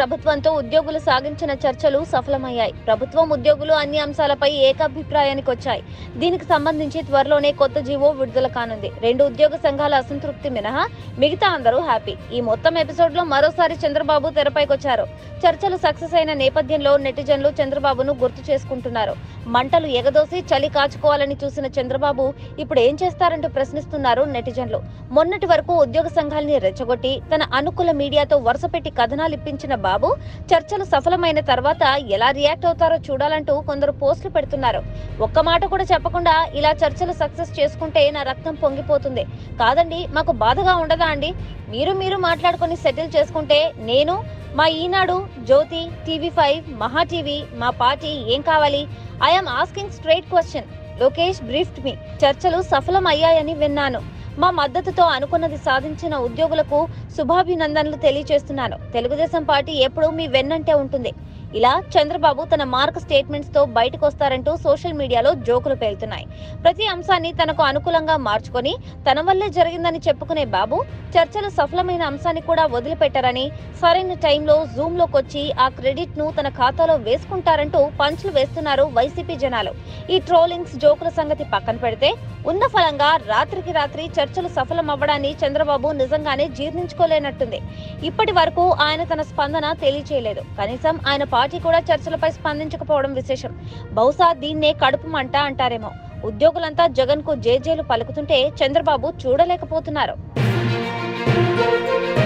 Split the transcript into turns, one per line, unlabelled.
ప్రభుత్వంతో ఉద్యోగులు సాగించిన చర్చలు సఫలమయ్యాయి ప్రభుత్వం ఉద్యోగులు అన్ని అంశాలపై ఏకాభిప్రాయానికి వచ్చాయి దీనికి సంబంధించి త్వరలోనే కొత్త జీవో విడుదల కానుంది రెండు ఉద్యోగ సంఘాల అసంతృప్తి మినహా మిగతా అందరూ హ్యాపీ ఈ మొత్తం ఎపిసోడ్ లో మరోసారి చంద్రబాబు తెరపైకొచ్చారు చర్చలు సక్సెస్ అయిన నేపథ్యంలో నెటిజన్లు చంద్రబాబును గుర్తు చేసుకుంటున్నారు మంటలు ఎగదోసి చలి కాచుకోవాలని చూసిన చంద్రబాబు ఇప్పుడు ఏం చేస్తారంటూ ప్రశ్నిస్తున్నారు నెటిజన్లు మొన్నటి వరకు ఉద్యోగ సంఘాల్ని రెచ్చగొట్టి తన అనుకూల మీడియాతో వరుసపెట్టి కథనాలు ఇప్పించిన బాబు చర్చలు సఫలమైన తర్వాత ఎలా రియాక్ట్ అవుతారో చూడాలంటూ కొందరు పోస్టులు పెడుతున్నారు ఒక్క మాట కూడా చెప్పకుండా ఇలా చర్చలు సక్సెస్ చేసుకుంటే నా రక్తం పొంగిపోతుంది కాదండి మాకు బాధగా ఉండదా అండి మీరు మీరు మాట్లాడుకొని సెటిల్ చేసుకుంటే నేను మా Eenadu Jyothi TV five Maha TV మా పార్టీ ఏం కావాలి I'm asking straight question Lokesh briefed మీ చర్చలు సఫలం అయ్యాయని విన్నాను మా మద్దతుతో అనుకున్నది సాధించిన ఉద్యోగులకు శుభాభినందనలు తెలియజేస్తున్నాను తెలుగుదేశం పార్టీ ఎప్పుడూ మీ వెన్నంటే ఉంటుంది ఇలా చంద్రబాబు తన మార్క్ స్టేట్మెంట్స్ తో బయటకు వస్తారంటూ సోషల్ మీడియాలో జోకులు పేలుతున్నాయి ప్రతి అంశాన్ని తనకు అనుకూలంగా మార్చుకొని తన వల్లే జరిగిందని చెప్పుకునే బాబు చర్చలు సఫలమైన అంశాన్ని కూడా వదిలిపెట్టారని సరైన టైంలో జూమ్ లోకి వచ్చి ఆ క్రెడిట్ ను తన ఖాతాలో వేసుకుంటారంటూ పంచులు వేస్తున్నారు వైసీపీ జనాలు ఈ ట్రోలింగ్స్ జోకుల సంగతి పక్కన పెడితే ఉన్న ఫలంగా రాత్రికి రాత్రి చర్చలు సఫలం అవ్వడాన్ని చంద్రబాబు నిజంగానే జీర్ణించుకోలేనట్టుంది ఇప్పటి వరకు ఆయన తన స్పందన తెలియచేయలేదు కనీసం ఆయన పార్టీ కూడా చర్చలపై స్పందించకపోవడం విశేషం బహుశా దీన్నే కడుపు మంట అంటారేమో ఉద్యోగులంతా జగన్ కు జేజేలు పలుకుతుంటే చంద్రబాబు చూడలేకపోతున్నారు